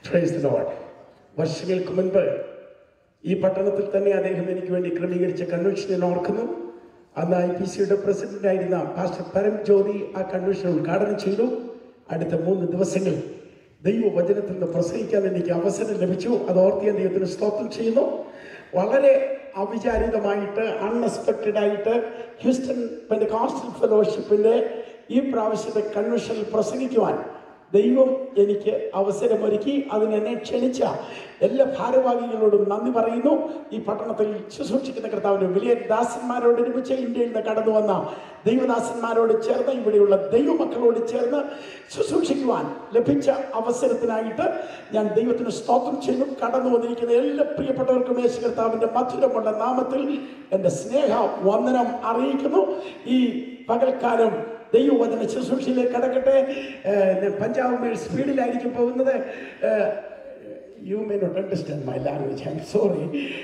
Price load വർഷങ്ങൾക്ക് മുൻപ് ഈ പട്ടണത്തിൽ തന്നെ അദ്ദേഹം എനിക്ക് വേണ്ടി ക്രമീകരിച്ച കൺവെൻഷൻ ഞാൻ ഓർക്കുന്നു അന്ന് ഐ പി സിയുടെ പ്രസിഡന്റായിരുന്ന പാസ്റ്റർ പരം ജ്യോതി ആ കൺവെൻഷൻ ഉദ്ഘാടനം ചെയ്തു അടുത്ത മൂന്ന് ദിവസങ്ങളിൽ ദൈവവചനത്തിൽ നിന്ന് പ്രസംഗിക്കാൻ എനിക്ക് അവസരം ലഭിച്ചു അത് ഓർത്ത് ഞാൻ ദൈവത്തിന് സ്തോത്രം ചെയ്യുന്നു വളരെ അവിചാരിതമായിട്ട് അൺഎക്സ്പെക്റ്റഡ് ആയിട്ട് ഹ്യൂസ്റ്റൺ പെൻഡകാസ്റ്റൽ ഫെലോഷിപ്പിന്റെ ഈ പ്രാവശ്യത്തെ കൺവെൻഷനിൽ പ്രസംഗിക്കുവാൻ ദൈവം എനിക്ക് അവസരമൊരുക്കി അതിനെന്നെ ക്ഷണിച്ച എല്ലാ ഭാരവാഹികളോടും നന്ദി പറയുന്നു ഈ പട്ടണത്തിൽ ശുശ്രൂഷിക്കുന്ന കർത്താവിന്റെ വലിയ ദാസന്മാരോട് ഒരുമിച്ച് ഇന്ത്യയിൽ നിന്ന് കടന്നു വന്ന ദൈവദാസന്മാരോട് ചേർന്ന് ഇവിടെയുള്ള ദൈവമക്കളോട് ചേർന്ന് ശുശ്രൂഷിക്കുവാൻ ലഭിച്ച അവസരത്തിനായിട്ട് ഞാൻ ദൈവത്തിന് സ്തോത്രം ചെയ്തു കടന്നു വന്നിരിക്കുന്ന എല്ലാ പ്രിയപ്പെട്ടവർക്കും യേശു കർത്താവിന്റെ മധുരമുള്ള നാമത്തിൽ എൻ്റെ സ്നേഹ വന്ദനം അറിയിക്കുന്നു ഈ പകൽക്കാലം ദൈവവചന ശുശ്രൂഷയിലേക്ക് കടക്കട്ടെ ഏഹ് ഞാൻ പഞ്ചാബ് മേൽ സ്പീഡിലായിരിക്കും പോകുന്നത് you may not understand my language I'm sorry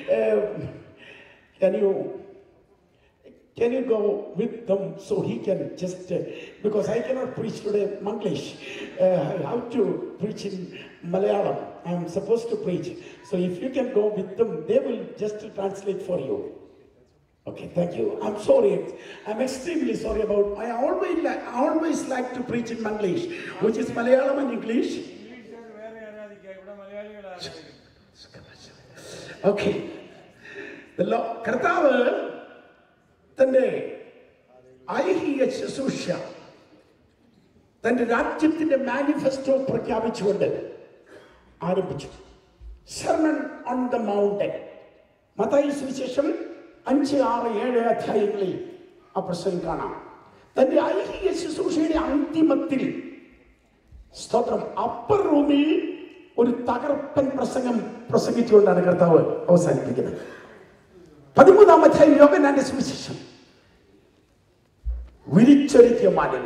can you Can you go with them so he can just, uh, because I cannot preach today Manglish, uh, how to preach in Malayalam. I am supposed to preach. So if you can go with them, they will just translate for you. Okay, thank you. I'm sorry. I'm extremely sorry about. I always like, I always like to preach in Manglish, which is Malayalam and English. ഇംഗ്ലീഷുകാർ വേറെ ആരാധിക്കുക ഇവിടെ മലയാളികൾ ആരാധിക്കും Okay. The Lord, കർത്താവ് തന്റെ ഐഹിക ശുശ്രൂഷ തന്റെ രാജ്യത്തിന്റെ മാനിഫെസ്റ്റോ പ്രഖ്യാപിച്ചുകൊണ്ട് ആരംഭിച്ചു സർമൺ ഓൺ ദ മൗണ്ടൻ മത്തായി സുവിശേഷം അഞ്ച് ആറ് ഏഴ് അധ്യായങ്ങളിൽ ആ പ്രസംഗം കാണാം തന്റെ ഐഹിക ശുശ്രൂഷയുടെ അന്തിമത്തിൽ സ്തോത്രം അപ്പർ റൂമിൽ ഒരു തകർപ്പൻ പ്രസംഗം പ്രസംഗിച്ചുകൊണ്ടാണ് കർത്താവ് അവസാനിപ്പിക്കുന്നത് പതിമൂന്നാം അധ്യായം യോഗനാന്റെ സുവിശേഷം വിരിച്ചൊരുക്കിയ മാലിക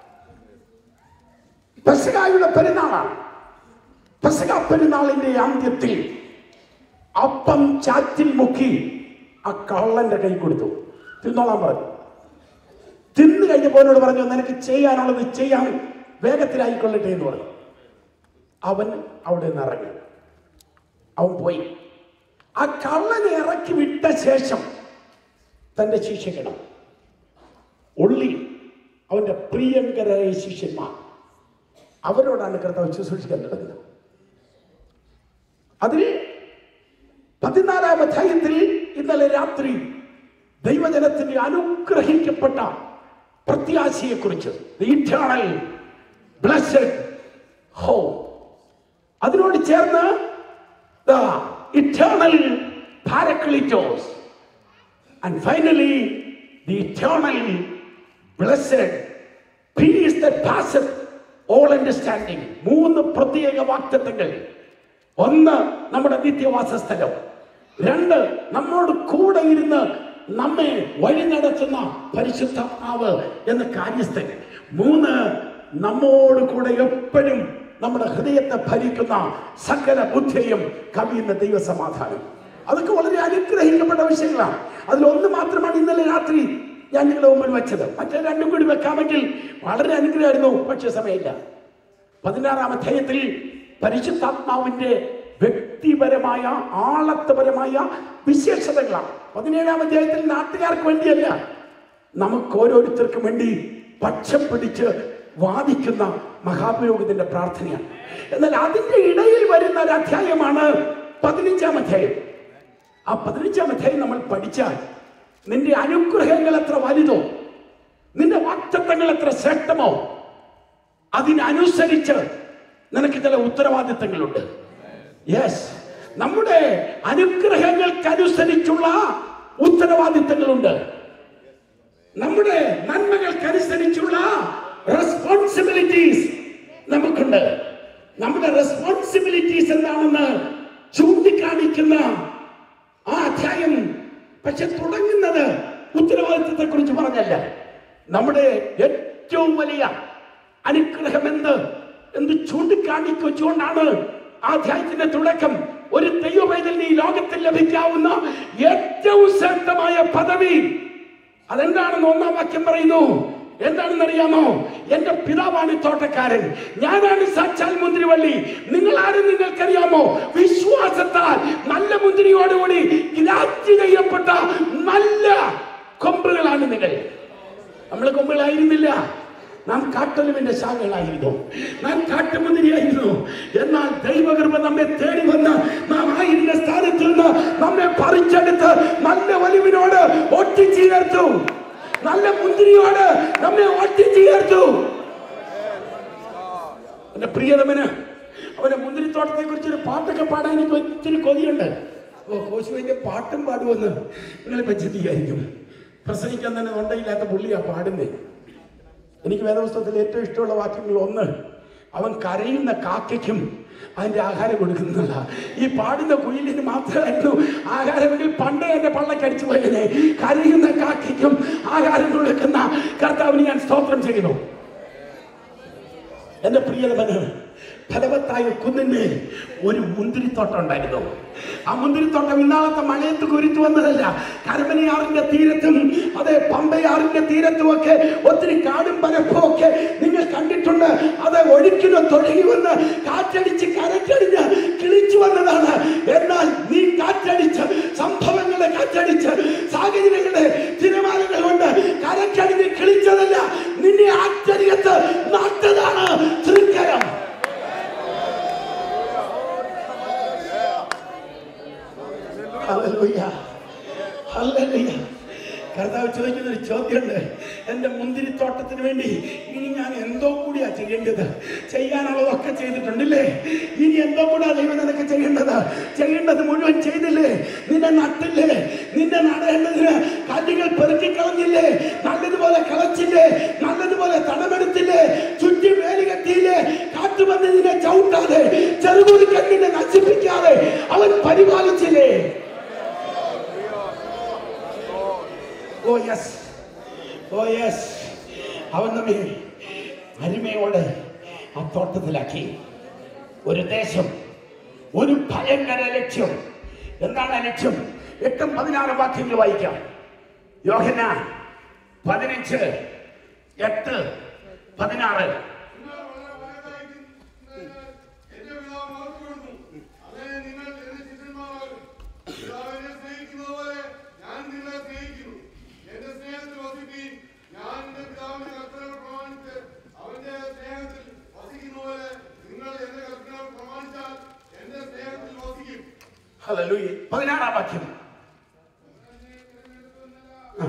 പെസകായുടെ പെരുന്നാളാണ് പെസക പെരുന്നാളിന്റെ അന്ത്യത്തിൽ അപ്പം ചാറ്റിൽ മുക്കി ആ കള്ളന്റെ കൈ കൊടുത്തു തിന്നോളാൻ പറഞ്ഞു തിന്നു കഴിഞ്ഞപ്പോൾ എന്നോട് പറഞ്ഞു നിനക്ക് ചെയ്യാനുള്ളത് ചെയ്യാൻ വേഗത്തിലായിക്കൊള്ളട്ടെ എന്ന് പറഞ്ഞു അവൻ അവിടെ നിന്ന് ഇറങ്ങി അവൻ പോയി ആ കള്ളനെ ഇറക്കി വിട്ട ശേഷം തന്റെ ശിഷ്യക്കണം ഉള്ളി അവന്റെ പ്രിയങ്കരായ ശിഷ്യന്മാർ അവരോടാണ് കർത്താവ് ശുശ്രൂഷിക്കാൻ തുടങ്ങുന്നത് അതിൽ പതിനാലാം അധ്യായത്തിൽ ഇന്നലെ രാത്രി ദൈവജനത്തിന്റെ അനുഗ്രഹിക്കപ്പെട്ട പ്രത്യാശയെക്കുറിച്ച് ഇറ്റേണൽ ബ്ലസ്ഡ് ഹോം അതിനോട് ചേർന്ന് eternal Paracletos and finally the eternal blessed peace the passes all understanding മൂന്ന് പ്രത്യേക വാക്തത്വങ്ങൾ ഒന്ന് നമ്മുടെ നിത്യവാസ സ്ഥലം രണ്ട് നമ്മോട് കൂടെ ഇരുന്ന് നമ്മെ വഴി നടത്തുന്ന പരിശുദ്ധാത്മാവ് എന്ന കാര്യസ്ഥൻ മൂന്ന് നമ്മോട് കൂടെ എപ്പോഴും നമ്മുടെ ഹൃദയത്തെ ഭരിക്കുന്ന സകല ബുദ്ധിയും കവിയുന്ന ദൈവസമാധാനം അതൊക്കെ വളരെ അനുഗ്രഹിക്കപ്പെട്ട വിഷയങ്ങളാണ് അതിലൊന്ന് മാത്രമാണ് ഇന്നലെ രാത്രി ഞാൻ നിങ്ങളുടെ മുമ്പിൽ വെച്ചത് മറ്റേ രണ്ടും കൂടി വെക്കാമെങ്കിൽ വളരെ അനുഗ്രഹമായിരുന്നു പക്ഷെ സമയമില്ല പതിനാറാം അധ്യായത്തിൽ പരിശുദ്ധാത്മാവിന്റെ വ്യക്തിപരമായ ആളത്വപരമായ വിശേഷതകളാണ് പതിനേഴാം അധ്യായത്തിൽ നാട്ടുകാർക്ക് വേണ്ടിയല്ല നമുക്ക് ഓരോരുത്തർക്കും വേണ്ടി പക്ഷം പിടിച്ച് വാദിക്കുന്ന മഹാപുരോഹിതന്റെ പ്രാർത്ഥനയാണ് എന്നാൽ അതിന്റെ ഇടയിൽ വരുന്ന ഒരു അധ്യായമാണ് പതിനഞ്ചാം അധ്യായം ആ പതിനഞ്ചാം അധ്യായം നമ്മൾ പഠിച്ചാൽ നിന്റെ അനുഗ്രഹങ്ങൾ എത്ര വലുതോ നിന്റെ വാക്തത്വങ്ങൾ എത്ര ശ്രേഷ്ഠമോ അതിനനുസരിച്ച് നിനക്ക് ചില ഉത്തരവാദിത്തങ്ങളുണ്ട് യെസ് നമ്മുടെ അനുഗ്രഹങ്ങൾക്കനുസരിച്ചുള്ള ഉത്തരവാദിത്തങ്ങളുണ്ട് നമ്മുടെ നന്മകൾക്കനുസരിച്ചുള്ള റെസ്പോൺസിബിലിറ്റീസ് നമുക്കുണ്ട് നമ്മുടെ റെസ്പോൺസിബിലിറ്റീസ് എന്താണെന്ന് ചൂണ്ടിക്കാണിക്കുന്ന ആ അധ്യായം പക്ഷെ തുടങ്ങുന്നത് ഉത്തരവാദിത്തത്തെ കുറിച്ച് പറഞ്ഞല്ല നമ്മുടെ ഏറ്റവും വലിയ അനുഗ്രഹം എന്ത് എന്ന് ചൂണ്ടിക്കാണിക്കൊണ്ടാണ് ആ അധ്യായത്തിന്റെ തുടക്കം ഒരു ദൈവവൈതലിന് ഈ ലോകത്തിൽ ലഭിക്കാവുന്ന ഏറ്റവും ശ്രേഷ്ഠമായ പദവി അതെന്താണെന്ന് ഒന്നാം വാക്യം പറയുന്നു എന്താണെന്നറിയാമോ എന്റെ പിതാവാണ് ഈ തോട്ടക്കാരൻ ഞാനാണ് സാക്ഷാൽ മുന്തിരിവള്ളി നിങ്ങൾ ആരും നിങ്ങൾക്കറിയാമോ വിശ്വാസത്താൽ നല്ല മുന്തിരിയോടുകൂടി ഗ്രാറ്റ് ചെയ്യപ്പെട്ട നല്ല കൊമ്പുകളാണ് നിങ്ങൾ നമ്മൾ കൊമ്പുകളായിരുന്നില്ല നാം കാട്ടൊലിവിന്റെ ശാഖകളായിരുന്നു നാം കാട്ടുമുന്തിരിയായിരുന്നു എന്നാൽ ദൈവകൃപ നമ്മെ തേടി വന്ന് നാം ആയിരുന്ന സ്ഥാനത്ത് നിന്ന് നമ്മെ പറിച്ചെടുത്ത് നല്ല ഒലിവിനോട് ഒട്ടിച്ചു ചേർത്തു നല്ല മുന്തിരിയോട് നമ്മെ ഒട്ടിച്ചു ചേർത്തു എന്റെ പ്രിയതമന് അവന്റെ മുന്തിരിത്തോട്ടത്തെ കുറിച്ച് ഒരു പാട്ടൊക്കെ പാടാൻ എനിക്ക് ഒത്തിരി കൊതിയുണ്ട് ഓ കോശുവിന്റെ പാട്ടും പാടുമെന്ന് നിങ്ങളിപ്പോ ചിന്തിക്കായിരിക്കും പ്രസംഗിക്കാൻ തന്നെ തൊണ്ടയില്ലാത്ത പുള്ളിയാ പാടുന്നേ എനിക്ക് വേദപുസ്തകത്തിൽ ഏറ്റവും ഇഷ്ടമുള്ള വാക്യങ്ങൾ ഒന്ന് അവൻ കരയുന്ന കാക്കയ്ക്കും അതിന്റെ ആഹാരം കൊടുക്കുന്നല്ല ഈ പാടുന്ന കുയിലിന് മാത്രമായിരുന്നു ആഹാരമെങ്കിൽ പണ്ടേ എന്റെ പള്ളക്കടിച്ചു പോയതിനെ കരയുന്ന കാക്കയ്ക്കും ആഹാരം കൊടുക്കുന്ന കർത്താവിന് ഞാൻ സ്തോത്രം ചെയ്യുന്നു എന്റെ പ്രിയതമന് ഫലവത്തായ കുന്നിന്മേൽ ഒരു മുന്തിരിത്തോട്ടം ഉണ്ടായിരുന്നു ആ മുന്തിരിത്തോട്ടം ഇന്നാളത്തെ മഴയത്ത് കുരുത്തു വന്നതല്ല കരമനയാറിന്റെ തീരത്തും അതെ പമ്പയാറിന്റെ തീരത്തും ഒക്കെ ഒത്തിരി കാടും പരപ്പും ഒക്കെ നിങ്ങൾ കണ്ടിട്ടുണ്ട് അത് ഒഴുക്കിന് തുടങ്ങി വന്ന് കാറ്റടിച്ച് കരക്കടിഞ്ഞ് കിളിച്ചു വന്നതാണ് എന്നാൽ നീ കാറ്റടിച്ച് സംഭവങ്ങളെ കാറ്റടിച്ച് സാഹചര്യങ്ങളെ തിരമാലകൾ കൊണ്ട് കരക്കടിഞ്ഞ് കിളിച്ചതല്ല നിന്നെ ആശ്ചര്യത്ത് നട്ടതാണ് തൃക്കരം Hallelujah. Hallelujah. കർത്താവ് ചോദിക്കുന്ന ഒരു ചോദ്യമുണ്ട് എൻ്റെ മുന്തിരിത്തോട്ടത്തിന് വേണ്ടി ഇനി ഞാൻ എന്തോ കൂടിയാ ചെയ്യേണ്ടത് ചെയ്യാനുള്ളതൊക്കെ ചെയ്തിട്ടുണ്ടല്ലേ ഇനി എന്തോ കൂടാ ദൈവം നിനക്ക് ചെയ്യേണ്ടത് ചെയ്യേണ്ടത് മുഴുവൻ ചെയ്തില്ലേ നിന്നെ നട്ടില്ലേ നിന്നെ നടേണ്ടതിന് കല്ലുകൾ പെറുക്കിക്കളഞ്ഞില്ലേ നല്ലതുപോലെ കളച്ചില്ലേ നല്ലതുപോലെ തടമെടുത്തില്ലേ ചുറ്റി വേലി കെട്ടിയില്ലേ കാറ്റുവന്ന് നിന്നെ ചവിട്ടാതെ ചെറുകുടി കണ്ണിനെ നശിപ്പിക്കാതെ അവൻ പരിപാലിച്ചില്ലേ ഓ യെസ് ഓ യെസ് അവൻ നമ്മെ അരുമയോടെ ആ തോട്ടത്തിലാക്കി ഒരു ദേശം ഒരു ഭയങ്കര ലക്ഷ്യം എന്താണ് ആ ലക്ഷ്യം എട്ടും പതിനാറ് വാക്യങ്ങൾ വായിക്കാം യോഹന പതിനഞ്ച് എട്ട് പതിനാറ് നിങ്ങൾ വളരെ വലുതായിരിക്കുന്നത് എന്റെ പിതാവ് ഓർക്കുന്നു. അങ്ങനെ നിങ്ങൾ എന്റെ ശിഷ്യന്മാരാകും. പിതാവ് എന്നെ സ്നേഹിക്കുന്നതുപോലെ ഞാൻ നിങ്ങളെ സ്നേഹിക്കുന്നു. എന്റെ സ്നേഹത്തിൽ വസിപ്പീൻ. ഞാൻ എന്റെ പിതാവിന്റെ കൽപ്പനകൾ പ്രമാണിച്ച് അവന്റെ സ്നേഹത്തിൽ വസിക്കുന്നതുപോലെ നിങ്ങൾ എന്റെ കൽപ്പനകൾ പ്രമാണിച്ചാൽ എന്റെ സ്നേഹത്തിൽ വസിക്കും ഹല്ലേലൂയ പതിനാറാം വാക്യം ആ.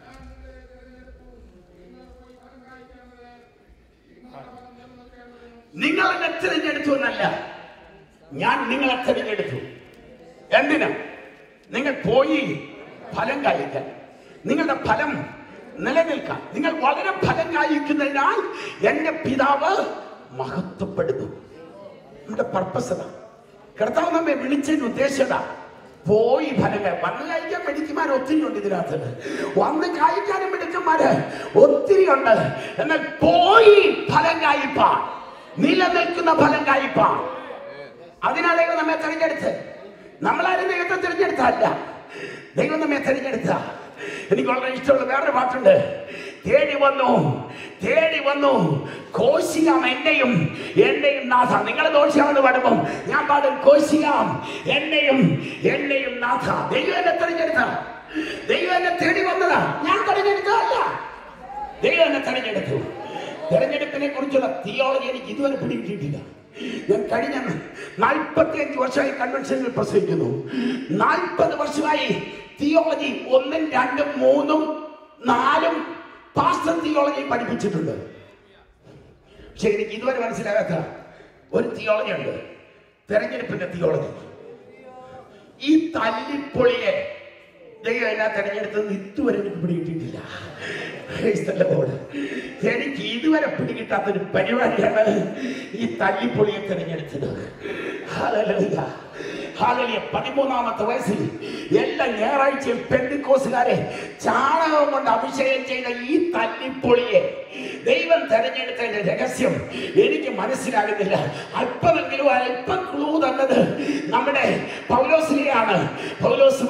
നിങ്ങൾ എന്നെ തിരഞ്ഞെടുത്തു എന്നല്ല ഞാൻ നിങ്ങളെ തിരഞ്ഞെടുത്തു എന്തിനാ നിങ്ങൾ പോയി ഫലം കായ്ക്കാൻ നിങ്ങളുടെ ഫലം നിലനിൽക്കാൻ നിങ്ങൾ വളരെ ഫലം കായ്ക്കുന്നതിനാൽ എന്റെ പിതാവ് മഹത്വപ്പെടുന്നു നമ്മുടെ പർപ്പസ് അതാ കർത്താവ് നമ്മെ വിളിച്ചതിന് ഉദ്ദേശത പോയി ഫലം കാ- വന്ന് കഴിക്കാൻ മെഡിക്കന്മാർ ഒത്തിരി ഉണ്ട് ഇതിനകത്ത് വന്ന് കായ്ക്കാനും മെഡിക്കന്മാര് ഒത്തിരി ഉണ്ട് എന്നാൽ പോയി ഫലം കായ്പാ നിലനിൽക്കുന്ന ഫലം കായ്പാ അതിനാ ദൈവം നമ്മെ തെരഞ്ഞെടുത്ത് നമ്മളാരും ദൈവത്തെ തിരഞ്ഞെടുത്തല്ല ദൈവം നമ്മെ തിരഞ്ഞെടുത്ത എനിക്ക് വളരെ ഇഷ്ടമുള്ള വേറൊരു പാട്ടുണ്ട് തേടി വന്നു തേടി വന്നു കോശിയാം എന്നെയും എന്നെയും നാഥ നിങ്ങൾ ദോഷിയാമെന്ന് പാടുമ്പോൾ ഞാൻ പാടും കോശിയാം എന്നെയും എന്നെയും നാഥ ദൈവം എന്നെ തിരഞ്ഞെടുത്ത ദൈവം എന്നെ തേടി വന്നതാ ഞാൻ തിരഞ്ഞെടുത്തതല്ല ദൈവം എന്നെ തെരഞ്ഞെടുത്തു തെരഞ്ഞെടുപ്പിനെ കുറിച്ചുള്ള തിയോളജി എനിക്ക് ഇതുവരെ പിടികിട്ടിയിട്ടില്ല ഞാൻ കഴിഞ്ഞ നാൽപ്പത്തി അഞ്ച് വർഷമായി കൺവെൻഷനിൽ പ്രസംഗിക്കുന്നു നാൽപ്പത് വർഷമായി തിയോളജി ഒന്നും രണ്ടും മൂന്നും നാലും പാസ്റ്റർ തിയോളജി പഠിപ്പിച്ചിട്ടുണ്ട് പക്ഷെ എനിക്ക് ഇതുവരെ മനസ്സിലാകാത്ത ഒരു തിയോളജി ഉണ്ട് തെരഞ്ഞെടുപ്പിന്റെ തിയോളജി ഈ തല്ലിപ്പൊളിയെ ദൈവം എന്നാ തെരഞ്ഞെടുത്തത് ഇതുവരെ എനിക്ക് പിടികിട്ടിയിട്ടില്ല Praise the Lord. എനിക്ക് ഇതുവരെ പിടികിട്ടാത്തൊരു പരിപാടിയാണ് ഈ തല്ലിപ്പൊളിയെ തെരഞ്ഞെടുത്തത് Hallelujah. Hallelujah. പതിമൂന്നാമത്തെ വയസ്സിൽ എല്ലാ ഞായറാഴ്ചയും പെന്തിക്കോസുകാരെ ചാണകം കൊണ്ട് അഭിഷേകം ചെയ്ത ഈ തല്ലിപ്പൊളിയെ ദൈവം തെരഞ്ഞെടുത്തതിന്റെ രഹസ്യം എനിക്ക് മനസ്സിലാകുന്നില്ല അല്പമെങ്കിലും അല്പം ക്ലൂ തന്നത് നമ്മുടെ പൗലോസിനെയാണ് പൗലോസ് പറയാണ്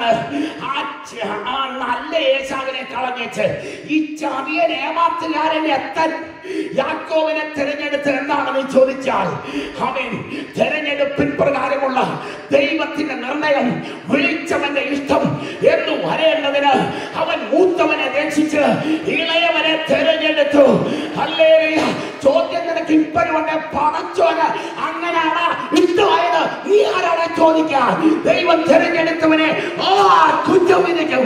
ആ ച- ആ നല്ല ഏശാവിനെ കളഞ്ഞേച്ച് ഈ ചതിയ ഏമാത്തുകാരനെ എത്താൻ യാക്കോവിനെ തിരഞ്ഞെടുത്ത് എന്താണെന്ന് ചോദിച്ചാൽ അവൻ തെരഞ്ഞെടുപ്പിൻ പ്രകാരമുള്ള ദൈവത്തിന്റെ നിർണയം വിളിച്ചവന്റെ ഇഷ്ടം എന്ന് വരേണ്ടതിന് അവൻ മൂത്തവനെ രക്ഷിച്ച് ഇളയവനെ തെരഞ്ഞെടുത്തു ഹല്ലേലൂയ ചോദ്യം നിനക്ക് ഇപ്പോഴും ഉണ്ട് പടച്ചോന് അങ്ങനെയാണ് ഇഷ്ടമായത് നീ ആരാണ് ചോദിക്കാൻ ദൈവം തെരഞ്ഞെടുത്തവനെ ആ കുറ്റം വിധിക്കും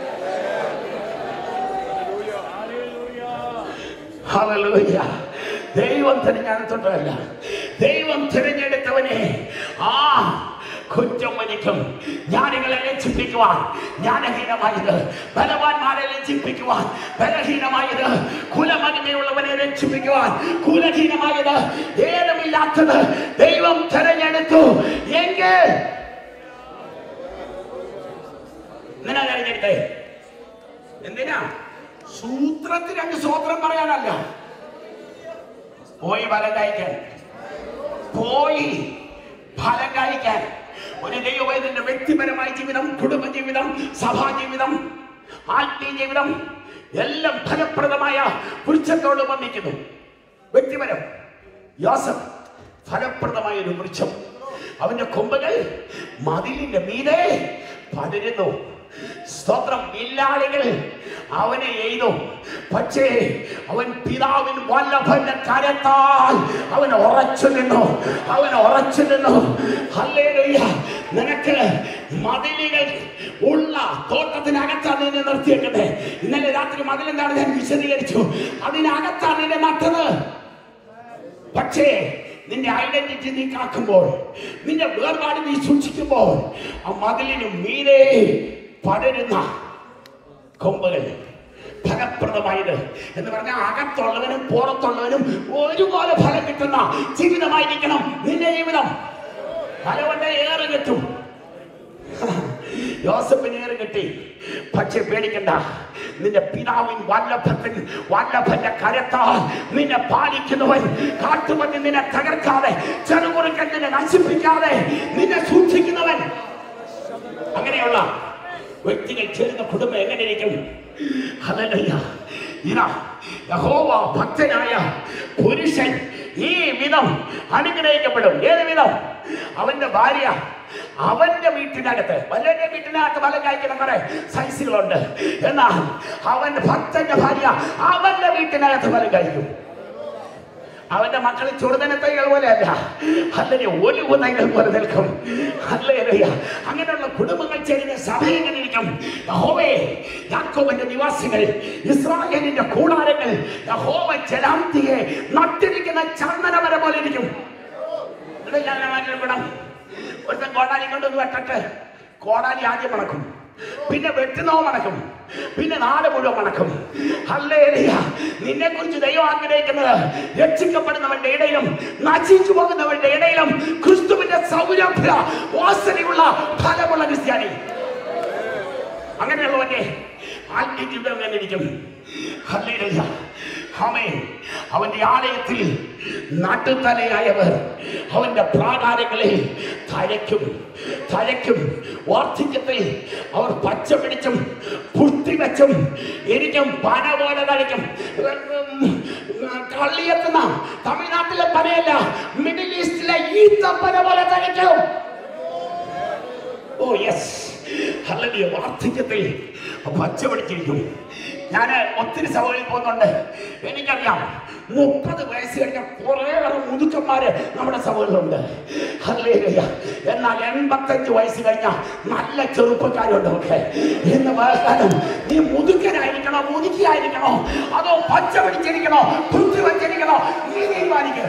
ഹല്ലേലൂയ ദൈവം തിരഞ്ഞെടുത്തിട്ടല്ല ദൈവം തിരഞ്ഞെടുത്തവനെ ആ കുറ്റം വരിക്കും ജ്ഞാനികളെ ലജ്ജിപ്പിക്കുവാൻ ജ്ഞാനഹീനമായത് ബലവാന്മാരെ ലജ്ജിപ്പിക്കുവാൻ ബലഹീനമായത് കുലമഹിമയുള്ളവനെ രക്ഷിപ്പിക്കുവാൻ കുലഹീനമായത് ഏതുമില്ലാത്തത് ദൈവം തിരഞ്ഞെടുത്തു എങ്കിൽ എന്തിനാ തിരഞ്ഞെടുത്തേ എന്തിനാ സൂത്രത്തിൽ രണ്ട് സ്വോത്രം പറയാനല്ല പോയി ഫലം കഴിക്കാൻ പോയി ഫലം കഴിക്കാൻ ഒരു ദൈവവേദന്റെ വ്യക്തിപരമായ ജീവിതം കുടുംബ ജീവിതം സഭാ ജീവിതം ആത്മീയ ജീവിതം എല്ലാം ഫലപ്രദമായ വൃക്ഷത്തോട് വന്നിരിക്കുന്നു വ്യക്തിപരം യോസഫ് ഫലപ്രദമായ ഒരു വൃക്ഷം അവന്റെ കൊമ്പുകൾ മതിലിന്റെ മീതെ പടരുന്നു സ്തോത്രം വില്ലാളികൾ അവനെ എയ്തു പക്ഷേ അവൻ പിതാവിൻ വല്ലഭന്റെ കരത്താൽ അവൻ ഉറച്ചു നിന്നു അവൻ ഉറച്ചു നിന്നു ഹല്ലേലൂയ നിനക്ക് മതിലുകൾ ഉള്ള തോട്ടത്തിനകത്താണ് നിന്നെ നിർത്തിയേക്കുന്നത് ഇന്നലെ രാത്രി മതിലെന്താണ് ഞാൻ വിശദീകരിച്ചു അതിനകത്താണ് നിന്നെ നട്ടത് പക്ഷേ നിന്റെ ഐഡന്റിറ്റി നീ കാക്കുമ്പോൾ നിന്റെ വേർപാട് നീ സൂക്ഷിക്കുമ്പോൾ ആ മതിലിന് മീതെ പടരുന്ന കൊമ്പുകൾ ഫലപ്രദമായത് എന്ന് പറഞ്ഞാൽ അകത്തുള്ളവനും പുറത്തുള്ളവനും ഒരുപോലെ ഫലം കിട്ടുന്ന ജീവിതമായിരിക്കണം നിന്റെ ജീവിതം ഫലവന്റെ ഏറെ കിട്ടും യോസഫിന് ഏറെ കിട്ടി പക്ഷെ പേടിക്കണ്ട നിന്റെ പിതാവിൻ വല്ലഭത്തിൻ വല്ലഭന്റെ കരത്താൽ നിന്നെ പാലിക്കുന്നവൻ കാട്ടുമഞ്ഞ് നിന്നെ തകർക്കാതെ ചെറുകുറുക്കൻ നിന്നെ നശിപ്പിക്കാതെ നിന്നെ സൂക്ഷിക്കുന്നവൻ അങ്ങനെയുള്ള വ്യക്തികൾ ചേരുന്ന കുടുംബം എങ്ങനെ ഇരിക്കും ഹല്ലേലൂയ. ഇതാ യഹോവ ഭക്തനായ പുരുഷൻ ഈ വിധം അനുഗ്രഹിക്കപ്പെടും ഏത് വിധം അവന്റെ ഭാര്യ അവന്റെ വീട്ടിനകത്ത് വല്ലവന്റെ വീട്ടിനകത്ത് വല കഴിക്കുന്ന കുറെ സൈസുകളുണ്ട് എന്നാൽ അവന്റെ ഭക്തന്റെ ഭാര്യ അവന്റെ വീട്ടിനകത്ത് വല കഴിക്കും അവന്റെ മക്കൾ ചുടുതന തൈകൾ പോലെയല്ല അല്ലെങ്കിൽ ഒലിവ് തൈകൾ പോലെ നിൽക്കും ഹല്ലേലൂയ. അങ്ങനെയുള്ള കുടുംബങ്ങൾ ചേരുന്ന സഭ എങ്ങനെ ഇരിക്കും യഹോവേ യാക്കോബിന്റെ നിവാസികൾ ഇസ്രായേലിന്റെ കൂടാരങ്ങൾ യഹോവ ജലാന്തിയെ നട്ടിരിക്കുന്ന ചന്ദനമര പോലെ ഇരിക്കും ഇത് ചന്ദനമരം കൂടം ഒരുത്തൻ കോടാലി കൊണ്ടൊന്ന് വെട്ടട്ട് കോടാലി ആദ്യം മണക്കും പിന്നെ വെട്ടുന്നോ മണക്കും പിന്നെ നാട് മുഴുവൻ മണക്കും ഹല്ലേലൂയ നിന്നെ കുറിച്ച് ദൈവം ആഗ്രഹിക്കുന്നത് രക്ഷിക്കപ്പെടുന്നവന്റെ ഇടയിലും നശിച്ചു പോകുന്നവന്റെ ഇടയിലും ക്രിസ്തുവിന്റെ സൗരഭ്യ വാസനയുള്ള ഫലമുള്ള ക്രിസ്ത്യാനി അങ്ങനെയുള്ളവന്റെ ആത്മീയ ജീവിതം എങ്ങനെ ഇരിക്കും ഹല്ലേലൂയ ആമേൻ അവന്റെ ആലയത്തിൽ നട്ടുതലയായവർ അവന്റെ പ്രാകാരങ്ങളിൽ തഴയ്ക്കും തഴയ്ക്കും വാർദ്ധക്യത്തിൽ അവർ പച്ച പിടിച്ചും പുഷ്ടി വെച്ചും എനിക്കും പന പോലെ തഴയ്ക്കും കള്ളിയെത്തുന്ന തമിഴ്നാട്ടിലെ പനയല്ല മിഡിൽ ഈസ്റ്റിലെ ഈത്തപ്പന പോലെ തഴയ്ക്കും ഓ യെസ് അല്ലെങ്കിൽ വാർദ്ധക്യത്തിൽ പച്ച പിടിച്ചിരിക്കും ഞാൻ ഒത്തിരി സഭകളിൽ പോകുന്നുണ്ട് എനിക്കറിയാം മുപ്പത് വയസ്സ് കഴിഞ്ഞ കുറേയേറെ മുതുക്കന്മാര് നമ്മുടെ സഭകളിലുണ്ട് ഹല്ലേലൂയ എന്നാൽ എൺപത്തഞ്ച് വയസ്സ് കഴിഞ്ഞ നല്ല ചെറുപ്പക്കാരുണ്ട് ഒക്കെ ഇന്ന് കാലം നീ മുതുക്കനായിരിക്കണോ മുതുക്കിയായിരിക്കണോ അതോ പച്ച പിടിച്ചിരിക്കണോ കുത്തി വച്ചിരിക്കണോ നീ തീരുമാനിക്കുക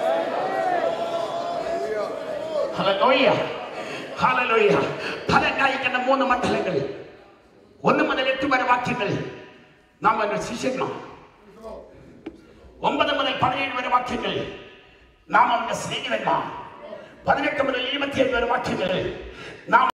ഹല്ലേലൂയ ഹല്ലേലൂയ ഫലം കായ്ക്കുന്ന മൂന്ന് മണ്ഡലങ്ങൾ ഒന്ന് മുതൽ എട്ട് വരെ വാക്യങ്ങൾ നാം അവന്റെ ശിഷ്യന്മാർ ഒമ്പത് മുതൽ പതിനേഴ് വരെ വാക്യങ്ങൾ നാം അവന്റെ സ്നേഹിതന്മാർ പതിനെട്ട് മുതൽ ഇരുപത്തിയേഴ് വരെ വാക്യങ്ങൾ നാം